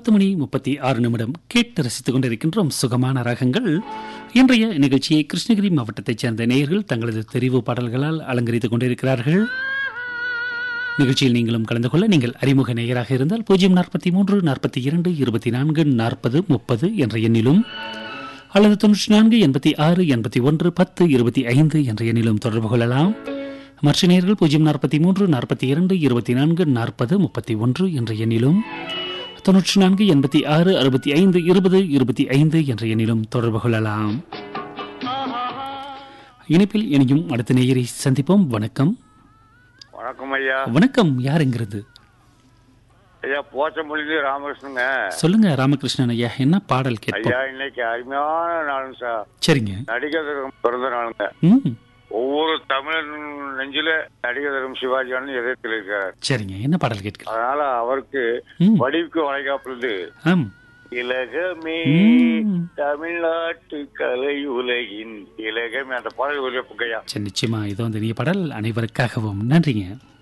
பத்து மணி முப்பத்தி ஆறு நிமிடம் கேட்டு ரசித்துக் கொண்டிருக்கின்றோம் சுகமான ராகங்கள் இன்றைய நிகழ்ச்சியை கிருஷ்ணகிரி மாவட்டத்தைச் சேர்ந்த நேயர்கள் தங்களது தெரிவு பாடல்களால் அலங்கரித்துக் கொண்டிருக்கிறார்கள் நிகழ்ச்சியில் நீங்களும் கலந்து கொள்ள நீங்கள் அறிமுக நேயராக இருந்தால் பூஜ்ஜியம் நாற்பத்தி மூன்று நாற்பத்தி இரண்டு இருபத்தி நான்கு நாற்பது முப்பது என்ற எண்ணிலும் அல்லது தொன்னூற்றி நான்கு எண்பத்தி ஆறு எண்பத்தி ஒன்று பத்து இருபத்தி ஐந்து என்ற எண்ணிலும் தொடர்பு கொள்ளலாம் மற்ற நேயர்கள் பூஜ்ஜியம் நாற்பத்தி மூன்று நாற்பத்தி இரண்டு இருபத்தி நான்கு நாற்பது முப்பத்தி ஒன்று என்ற எண்ணிலும் தொன்னூற்றி நான்கு எண்பத்தி ஆறு அறுபத்தி ஐந்து இருபது இருபத்தி ஐந்து என்ற எண்ணிலும் தொடர்பு கொள்ளலாம் இணைப்பில் இணையும் அடுத்த நேயரை சந்திப்போம் வணக்கம் வணக்கம் ஐயா வணக்கம் யாருங்கிறது ஐயா போச்சமொழி ராமகிருஷ்ணங்க சொல்லுங்க ராமகிருஷ்ணன் ஐயா என்ன பாடல் கேட்போம் ஐயா இன்னைக்கு அருமையான நாளுங்க சார் சரிங்க நடிகர் திலகம் பிறந்த நாளுங்க ம் ஒவ்வொரு தமிழன் நெஞ்சில நடிகர் திலகம் சிவாஜியானு இதயத்தில் இருக்கார் சரிங்க என்ன பாடல் கேட்கலாம் அதனால அவருக்கு ம் வடிவுக்கு வளைகாப்பிலிருந்து ஆம் திலகமே ம். தமிழ்நாட்டு கலை உலகின் திலகமே அந்த பாடல் ஒரே புகையா சரி நிச்சயமா இதோ இந்த இனிய பாடல் அனைவருக்காகவும் நன்றிங்க